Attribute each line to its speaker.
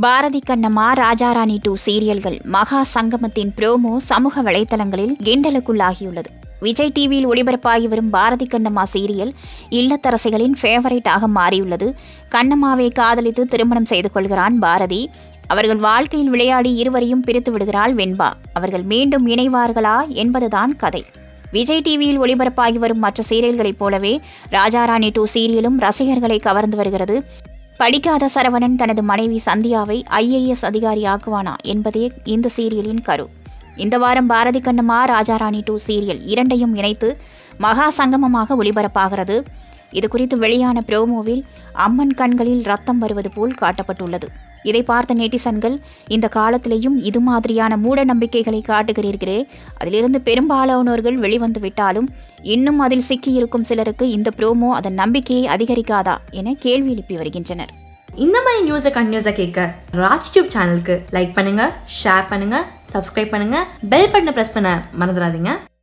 Speaker 1: Bharathi Kannamma Rajarani two சீரியல்கள் மகா சங்கமத்தின் ப்ரோமோ சமூக வலைதளங்களில் கிண்டலுக்குள்ளாகியுள்ளது விஜய் டிவியில் ஒளிபரப்பாகி வரும் பாரதி கண்ணம்மா சீரியல் இல்லத்தரசிகளின் ஃபேவரைட்டாக மாறியுள்ளது கண்ணம்மாவை காதலித்து திருமணம் செய்து கொள்கிறான் பாரதி அவர்கள் வாழ்க்கையில் விளையாடி இருவரையும் பிரித்து விடுகிறாள் வெண்பா அவர்கள் மீண்டும் இணைவார்களா என்பதுதான் கதை விஜய் டிவியில் ஒளிபரப்பாகி வரும் மற்ற சீரியல்களைப் போலவே ராஜாராணி டூ சீரியலும் ரசிகர்களை கவர்ந்து வருகிறது படிக்காத சரவணன் தனது மனைவி சந்தியாவை ஐஏஎஸ் அதிகாரியாக்குவானா என்பதே இந்த சீரியலின் கரு இந்த வாரம் பாரதி கண்ணம்மா ராஜாராணி டூ சீரியல் இரண்டையும் இணைத்து மகா சங்கமமாக ஒளிபரப்பாகிறது இது குறித்து வெளியான ப்ரோமோவில் அம்மன் கண்களில் ரத்தம் வருவது போல் காட்டப்பட்டுள்ளது இதை பார்த்த நெட்டிசன்கள் இந்த காலத்திலேயும் இது மாதிரியான மூட நம்பிக்கைகளை காட்டுகிறீர்களே அதிலிருந்து பெரும்பாலானோர்கள் வெளிவந்து விட்டாலும் இன்னும் அதில் சிக்கியிருக்கும் சிலருக்கு இந்த ப்ரோமோ அதன் நம்பிக்கையை அதிகரிக்காதா என கேள்வி எழுப்பி வருகின்றனர்
Speaker 2: இந்த மாதிரி நியூஸை கண்டினியூஸாக கேட்க ராஜ் டியூப் சேனலுக்கு லைக் பண்ணுங்க ஷேர் பண்ணுங்க சப்ஸ்கிரைப் பண்ணுங்க பெல் பட்டனை ப்ரெஸ் பண்ண மறந்துடாதீங்க